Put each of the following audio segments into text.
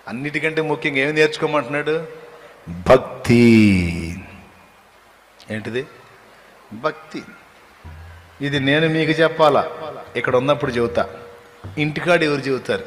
అన్నిటికంటే ముఖ్యంగా ఏమి నేర్చుకోమంటున్నాడు భక్తి ఏంటిది భక్తి ఇది నేను మీకు చెప్పాలా ఇక్కడ ఉన్నప్పుడు చెబుతా ఇంటికాడ ఎవరు చెబుతారు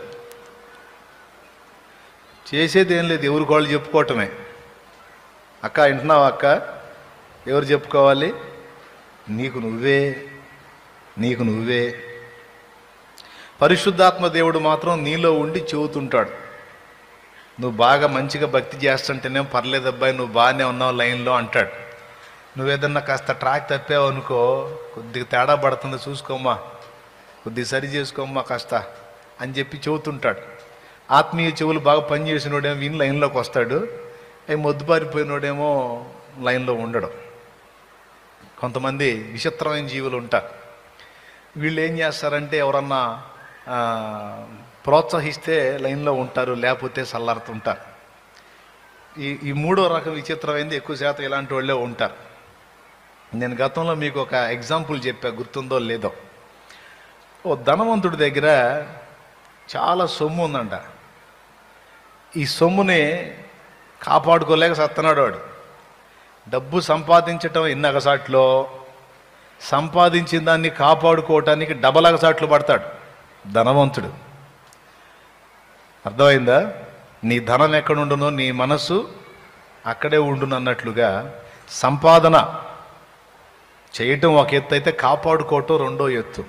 చేసేది ఏం లేదు ఎవరికి వాళ్ళు చెప్పుకోవటమే అక్క వింటున్నావా అక్క ఎవరు చెప్పుకోవాలి నీకు నువ్వే నీకు నువ్వే పరిశుద్ధాత్మ దేవుడు మాత్రం నీలో ఉండి చెబుతుంటాడు నువ్వు బాగా మంచిగా భక్తి చేస్తుంటేనే పర్లేదు అబ్బాయి నువ్వు బాగానే ఉన్నావు లైన్లో అంటాడు నువ్వేదన్నా కాస్త ట్రాక్ తప్పావు అనుకో కొద్దిగా తేడా పడుతుంది చూసుకోమ్మా కొద్దిగా సరి చేసుకోమ్మా కాస్త అని చెప్పి చెబుతుంటాడు ఆత్మీయ చెవులు బాగా పనిచేసినోడేమో విని లైన్లోకి వస్తాడు అవి మొద్దుబారిపోయినోడేమో లైన్లో ఉండడం కొంతమంది విచిత్రమైన జీవులు ఉంటారు వీళ్ళు ఏం చేస్తారంటే ఎవరన్నా ఆ, ప్రోత్సహిస్తే లైన్లో ఉంటారు లేకపోతే సల్లారుతుంటారు ఈ ఈ మూడో రకం విచిత్రమైంది ఎక్కువ శాతం ఇలాంటి వాళ్ళే ఉంటారు నేను గతంలో మీకు ఒక ఎగ్జాంపుల్ చెప్పా గుర్తుందో లేదో ఓ ధనవంతుడి దగ్గర చాలా సొమ్ము ఉందంట ఈ సొమ్ముని కాపాడుకోలేక సత్తనాడు వాడు డబ్బు సంపాదించటం ఎన్ని అగసాట్లో సంపాదించిన దాన్ని కాపాడుకోవటానికి డబల్ అగసాట్లు పడతాడు ధనవంతుడు అర్థమైందా నీ ధనం ఎక్కడుండునో నీ మనస్సు అక్కడే ఉండును అన్నట్లుగా సంపాదన చేయటం ఒక ఎత్తు అయితే కాపాడుకోవటం రెండో ఎత్తు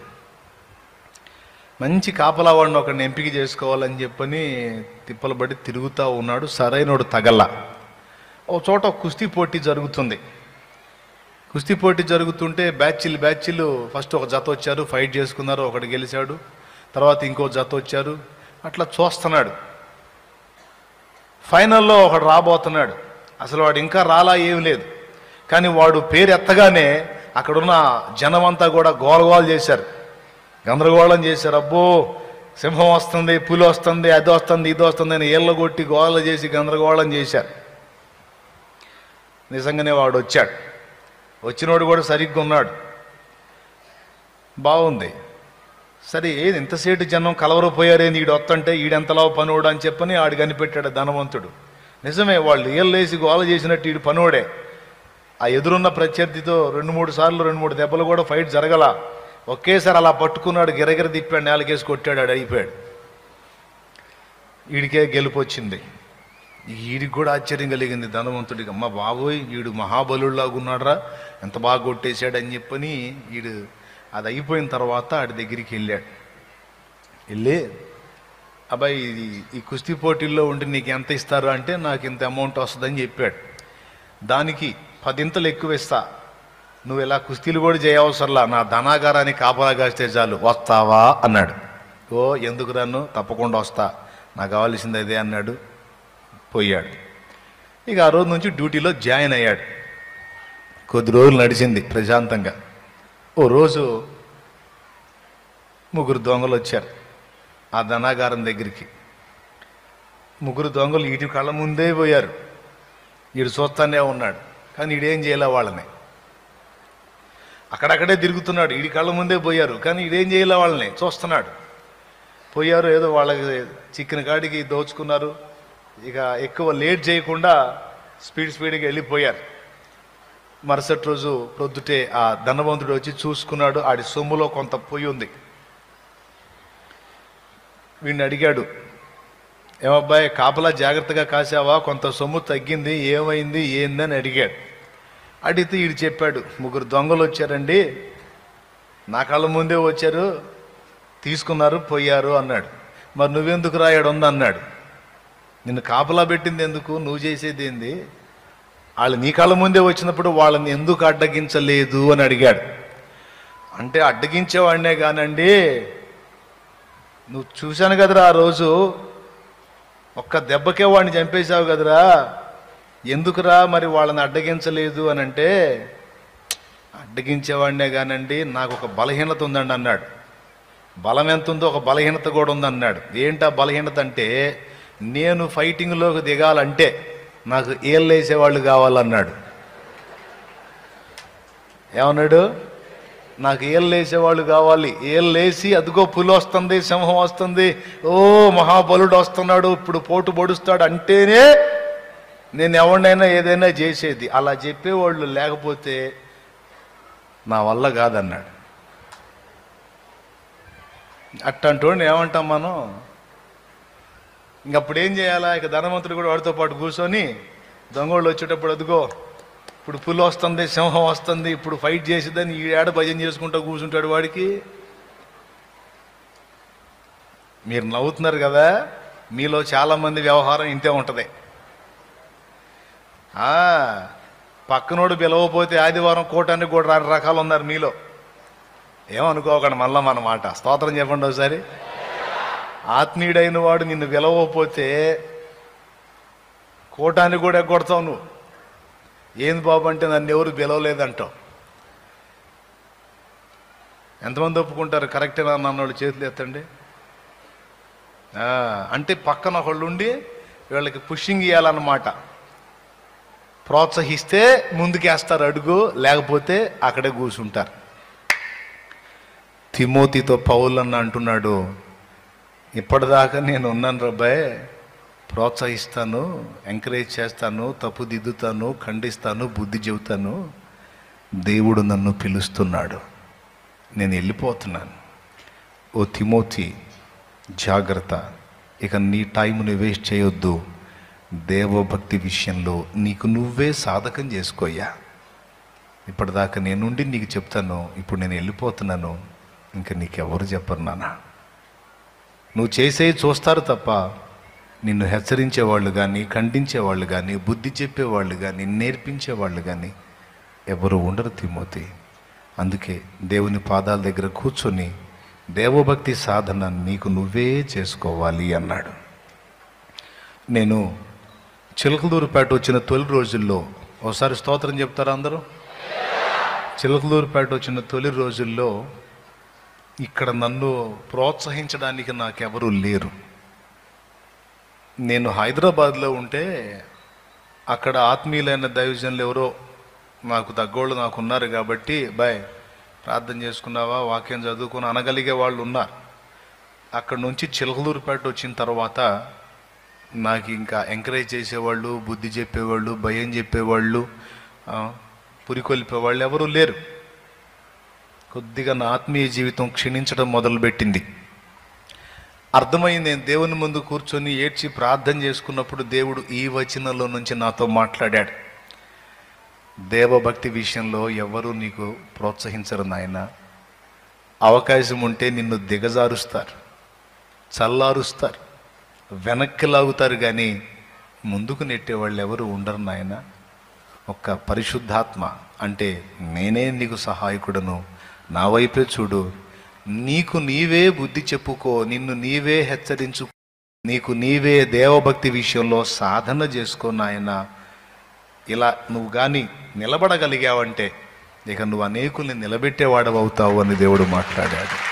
మంచి కాపలా వాడిని ఒకడిని ఎంపిక చేసుకోవాలని చెప్పని తిప్పలు పడి తిరుగుతూ ఉన్నాడు సరైనోడు తగల ఒక చోట ఒక కుస్తీ పోటీ జరుగుతుంది కుస్తీ పోటీ జరుగుతుంటే బ్యాచ్లు బ్యాచ్లు ఫస్ట్ ఒక జత వచ్చారు ఫైట్ చేసుకున్నారు ఒకడు గెలిచాడు తర్వాత ఇంకో జత వచ్చారు అట్లా చూస్తున్నాడు ఫైనల్లో ఒకడు రాబోతున్నాడు అసలు వాడు ఇంకా రాలా ఏం లేదు కానీ వాడు పేరు ఎత్తగానే అక్కడున్న జనమంతా కూడా గోలగోలు చేశారు గందరగోళం చేశారు అబ్బో సింహం వస్తుంది పులి వస్తుంది అది వస్తుంది ఇది వస్తుంది అని ఏళ్ళ కొట్టి గోల చేసి గందరగోళం చేశారు నిజంగానే వాడు వచ్చాడు వచ్చినోడు కూడా సరిగ్గా ఉన్నాడు బాగుంది సరే ఏది ఇంతసేటు జనం కలవరపోయారేంది ఈడు వస్తుంటే ఈడెంతలా పనుడు అని చెప్పని ఆడు కనిపెట్టాడు ధనవంతుడు నిజమే వాళ్ళు ఏళ్ళేసి గోల చేసినట్టు ఈడు పనుడే ఆ ఎదురున్న ప్రత్యర్థితో రెండు మూడు సార్లు రెండు మూడు దెబ్బలు కూడా ఫైట్ జరగల ఒకేసారి అలా పట్టుకున్నాడు గిరగిర తిప్పాడు నేలకేసి కొట్టాడు ఆడు అయిపోయాడు ఈడికే గెలుపు వచ్చింది ఈడికి కూడా ఆశ్చర్యం కలిగింది ధనవంతుడికి అమ్మ బాబోయ్ ఈడు మహాబలులాగా ఉన్నాడురా ఎంత బాగా కొట్టేశాడు అని చెప్పని ఈడు అది అయిపోయిన తర్వాత ఆడి దగ్గరికి వెళ్ళాడు వెళ్ళి అబ్బాయి ఇది ఈ కుస్తీ పోటీల్లో ఉండి నీకు ఎంత ఇస్తారు అంటే నాకు ఇంత అమౌంట్ వస్తుందని చెప్పాడు దానికి పదింతలు ఎక్కువ ఇస్తా నువ్వు ఇలా కుస్తీలు కూడా చేయవసరలా నా ధనాగారాన్ని కాపలా కాస్తే చాలు వస్తావా అన్నాడు ఓ ఎందుకు రాను తప్పకుండా వస్తా నాకు కావాల్సింది అదే అన్నాడు పోయాడు ఇక ఆ రోజు నుంచి డ్యూటీలో జాయిన్ అయ్యాడు కొద్ది రోజులు నడిచింది ప్రశాంతంగా ఓ రోజు ముగ్గురు దొంగలు వచ్చారు ఆ ధనాగారం దగ్గరికి ముగ్గురు దొంగలు ఈటి కళ్ళ ముందే పోయారు ఈడు చూస్తానే ఉన్నాడు కానీ ఈడేం చేయలే వాళ్ళని అక్కడక్కడే తిరుగుతున్నాడు ఈడి కళ్ళ ముందే పోయారు కానీ ఈడేం చేయలే వాళ్ళని చూస్తున్నాడు పోయారు ఏదో వాళ్ళకి చిక్కిన కాడికి దోచుకున్నారు ఇక ఎక్కువ లేట్ చేయకుండా స్పీడ్ స్పీడ్గా వెళ్ళిపోయారు మరుసటి రోజు ప్రొద్దుటే ఆ ధనవంతుడు వచ్చి చూసుకున్నాడు ఆడి సొమ్ములో కొంత పొయ్యి ఉంది వీడిని అడిగాడు ఏమబ్బాయి కాపలా జాగ్రత్తగా కాసావా కొంత సొమ్ము తగ్గింది ఏమైంది ఏందని అడిగాడు అడిగితే ఈడు చెప్పాడు ముగ్గురు దొంగలు వచ్చారండి నా కళ్ళ ముందే వచ్చారు తీసుకున్నారు పోయారు అన్నాడు మరి నువ్వెందుకు రాయాడు ఉంది అన్నాడు నిన్ను కాపలా పెట్టింది ఎందుకు నువ్వు చేసేది ఏంది వాళ్ళు నీ కళ్ళ ముందే వచ్చినప్పుడు వాళ్ళని ఎందుకు అడ్డగించలేదు అని అడిగాడు అంటే అడ్డగించేవాడినే కానండి నువ్వు చూశాను కదరా ఆ రోజు ఒక్క దెబ్బకే వాడిని చంపేశావు కదరా ఎందుకురా మరి వాళ్ళని అడ్డగించలేదు అని అంటే అడ్డగించేవాడినే కానండి నాకు ఒక బలహీనత ఉందండి అన్నాడు బలం ఎంత ఉందో ఒక బలహీనత కూడా ఉందన్నాడు ఏంటా బలహీనత అంటే నేను ఫైటింగ్లోకి దిగాలంటే నాకు ఏళ్ళేసేవాళ్ళు కావాలన్నాడు ఏమన్నాడు నాకు ఏళ్ళు వేసేవాళ్ళు కావాలి ఏళ్ళు వేసి అదిగో పులి వస్తుంది సింహం వస్తుంది ఓ మహాబలుడు వస్తున్నాడు ఇప్పుడు పోటు పొడుస్తాడు అంటేనే నేను ఎవరినైనా ఏదైనా చేసేది అలా చెప్పేవాళ్ళు లేకపోతే నా వల్ల కాదన్నాడు అట్టంటోడిని ఏమంటాం మనం ఇంకప్పుడు ఏం చేయాలా ఇక ధనవంతుడు కూడా వాడితో పాటు కూర్చొని దొంగోళ్ళు వచ్చేటప్పుడు అదిగో ఇప్పుడు పులి వస్తుంది సింహం వస్తుంది ఇప్పుడు ఫైట్ చేసిద్దని ఈ ఏడ భజన చేసుకుంటూ కూర్చుంటాడు వాడికి మీరు నవ్వుతున్నారు కదా మీలో చాలా మంది వ్యవహారం ఇంతే ఉంటుంది ఆ, పక్కనోడు పిలవపోతే ఆదివారం కూటానికి కూడా రెండు రకాలు ఉన్నారు మీలో ఏమనుకోకండి మళ్ళా మన మాట స్తోత్రం చెప్పండి ఒకసారి ఆత్మీయుడైన వాడు నిన్ను పిలవకపోతే కూటానికి కూడా ఎగ్గొడతావు నువ్వు ఏంది బాబు అంటే నన్ను ఎవరు పిలవలేదంటావు ఎంతమంది ఒప్పుకుంటారు కరెక్టేనా అన్నోళ్ళు చేతులు ఎత్తండి ఆ, అంటే పక్కన ఒకళ్ళు ఉండి వీళ్ళకి పుషింగ్ ఇవ్వాలన్నమాట ప్రోత్సహిస్తే ముందుకేస్తారు అడుగు లేకపోతే అక్కడే కూర్చుంటారు తిమోతితో పౌలన్న అంటున్నాడు ఇప్పటిదాకా నేను ఉన్నాను రబ్బాయ్ ప్రోత్సహిస్తాను ఎంకరేజ్ చేస్తాను తప్పు దిద్దుతాను ఖండిస్తాను బుద్ధి చెబుతాను దేవుడు నన్ను పిలుస్తున్నాడు నేను వెళ్ళిపోతున్నాను ఓ తిమోతి జాగ్రత్త ఇక నీ టైంని వేస్ట్ చేయొద్దు దేవభక్తి విషయంలో నీకు నువ్వే సాధకం చేసుకోయ్యా ఇప్పటిదాకా నేనుండి నీకు చెప్తాను ఇప్పుడు నేను వెళ్ళిపోతున్నాను ఇంకా నీకెవరు చెప్పరు నాన్న నువ్వు చేసేవి చూస్తారు తప్ప నిన్ను హెచ్చరించేవాళ్ళు కానీ ఖండించేవాళ్ళు కానీ బుద్ధి చెప్పేవాళ్ళు కానీ నేర్పించేవాళ్ళు కానీ ఎవరు ఉండరు తిమోతి అందుకే దేవుని పాదాల దగ్గర కూర్చొని దేవభక్తి సాధన నీకు నువ్వే చేసుకోవాలి అన్నాడు నేను చిలకలూరుపేట వచ్చిన తొలి రోజుల్లో ఒకసారి స్తోత్రం చెప్తారా అందరూ చిలకలూరుపేట వచ్చిన తొలి రోజుల్లో ఇక్కడ నన్ను ప్రోత్సహించడానికి నాకెవరూ లేరు నేను హైదరాబాద్లో ఉంటే అక్కడ ఆత్మీయులైన దైవజనులు ఎవరో నాకు తగ్గోళ్ళు నాకు ఉన్నారు కాబట్టి బాయ్ ప్రార్థన చేసుకున్నావా వాక్యం చదువుకుని అనగలిగే వాళ్ళు ఉన్నారు అక్కడ నుంచి చిలకలూరుపేట వచ్చిన తర్వాత నాకు ఇంకా ఎంకరేజ్ చేసేవాళ్ళు బుద్ధి చెప్పేవాళ్ళు భయం చెప్పేవాళ్ళు ఆ, పురికొల్పేవాళ్ళు ఎవరూ లేరు కొద్దిగా నా ఆత్మీయ జీవితం క్షీణించడం మొదలుపెట్టింది అర్థమైంది నేను దేవుని ముందు కూర్చొని ఏడ్చి ప్రార్థన చేసుకున్నప్పుడు దేవుడు ఈ వచనంలో నుంచి నాతో మాట్లాడాడు దేవభక్తి విషయంలో ఎవరు నీకు ప్రోత్సహించరు నాయన అవకాశం ఉంటే నిన్ను దిగజారుస్తారు చల్లారుస్తారు వెనక్కి లాగుతారు కానీ ముందుకు నెట్టేవాళ్ళు ఎవరు ఉండరు నాయన ఒక్క పరిశుద్ధాత్మ అంటే నేనే నీకు సహాయకుడను నా వైపే చూడు నీకు నీవే బుద్ధి చెప్పుకో నిన్ను నీవే హెచ్చరించు నీకు నీవే దేవభక్తి విషయంలో సాధన చేసుకో నాయన ఇలా నువ్వు కానీ నిలబడగలిగావంటే ఇక నువ్వు అనేకుల్ని నిలబెట్టేవాడవవుతావు అని దేవుడు మాట్లాడాడు